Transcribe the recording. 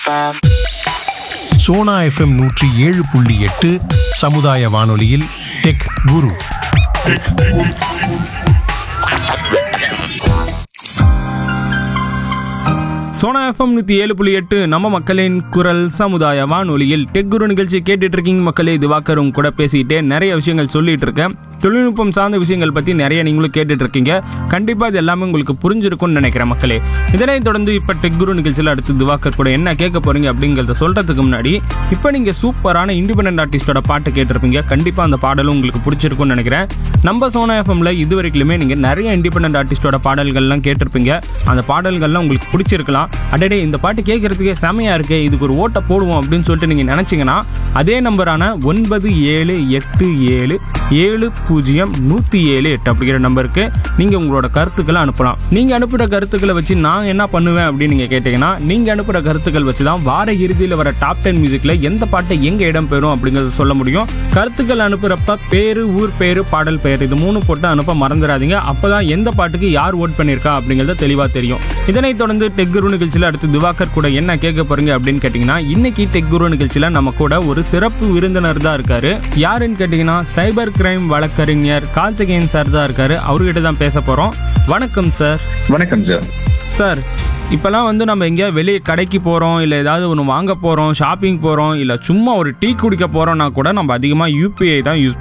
FM. Sona FM நூற்றி ஏழு புள்ளி எட்டு சமுதாய வானொலியில் டெக் குரு சோனா எஃப்எம் நூற்றி ஏழு புள்ளி எட்டு நம்ம மக்களின் குரல் சமுதாய வானொலியில் டெக் குரு நிகழ்ச்சி கேட்டுட்டு இருக்கீங்க மக்களே திவாகர் உங்க கூட பேசிக்கிட்டே நிறைய விஷயங்கள் சொல்லிட்டு இருக்கேன் தொழில்நுட்பம் சார்ந்த விஷயங்கள் பற்றி நிறைய நீங்களும் கேட்டுட்டு இருக்கீங்க கண்டிப்பாக இது எல்லாமே உங்களுக்கு புரிஞ்சிருக்கும்னு நினைக்கிறேன் மக்களே இதனைத் தொடர்ந்து இப்போ டெக் குரு நிகழ்ச்சியில் அடுத்து திவாகர் கூட என்ன கேட்க போறீங்க அப்படிங்கிறத சொல்றதுக்கு முன்னாடி இப்போ நீங்கள் சூப்பரான இண்டிபெண்டன்ட் ஆர்டிஸ்டோட பாட்டு கேட்டிருப்பீங்க கண்டிப்பாக அந்த பாடலும் உங்களுக்கு பிடிச்சிருக்கும்னு நினைக்கிறேன் நம்ம சோனா எஃப்எம்ல இது வரைக்குமே நீங்கள் நிறைய இண்டிபெண்டன்ட் ஆர்டிஸ்டோட பாடல்கள்லாம் கேட்டிருப்பீங்க அந்த பாடல்கள்லாம் உங்களுக்கு பிடிச்சிருக்கலாம் அடடே இந்த பாட்டு கேட்கறதுக்கே செமையா இருக்கு இதுக்கு ஒரு ஓட்டை போடுவோம் அப்படின்னு சொல்லிட்டு நீங்கள் நினச்சிங்கன்னா அதே நம்பரான ஒன்பது ஏழு எட்டு ஏழு ஏழு பூஜ்ஜியம் நூற்றி ஏழு எட்டு அப்படிங்கிற நம்பருக்கு நீங்கள் உங்களோட கருத்துக்களை அனுப்பலாம் நீங்கள் அனுப்புகிற கருத்துக்களை வச்சு நான் என்ன பண்ணுவேன் அப்படின்னு நீங்கள் கேட்டிங்கன்னா நீங்கள் அனுப்புகிற கருத்துக்கள் வச்சு தான் வார இறுதியில் வர டாப் டென் மியூசிக்கில் எந்த பாட்டை எங்கே இடம் பெறும் அப்படிங்கிறத சொல்ல முடியும் கருத்துக்கள் அனுப்புகிறப்ப பேர் ஊர் பேர் பாடல் பெயர் இது மூணு போட்டு அனுப்ப மறந்துடாதீங்க அப்போ தான் எந்த பாட்டுக்கு யார் ஓட் பண்ணியிருக்கா அப்படிங்கிறது தெளிவாக தெரியும் இதனைத் தொடர்ந்து டெக் குரு நிகழ்ச்சியில் அடுத்து திவாகர் கூட என்ன கேட்க போறீங்க அப்படின்னு கேட்டிங்கன்னா இன்னைக்கு டெக் குரு நிகழ்ச்சியில் நம்ம கூட ஒரு சிறப்பு விருந்தினர் தான் இருக்காரு யாருன்னு கேட்டிங்கன்னா சைபர் கிரைம் வழக்கறிஞர் கார்த்திகேயன் சார் தான் இருக்காரு அவர்கிட்ட தான் பேச போகிறோம் வணக்கம் சார் வணக்கம் சார் சார் இப்போல்லாம் வந்து நம்ம எங்கேயாவது வெளியே கடைக்கு போகிறோம் இல்லை ஏதாவது ஒன்று வாங்க போகிறோம் ஷாப்பிங் போகிறோம் இல்லை சும்மா ஒரு டீ குடிக்க போகிறோம்னா கூட நம்ம அதிகமாக யூபிஐ தான் யூஸ்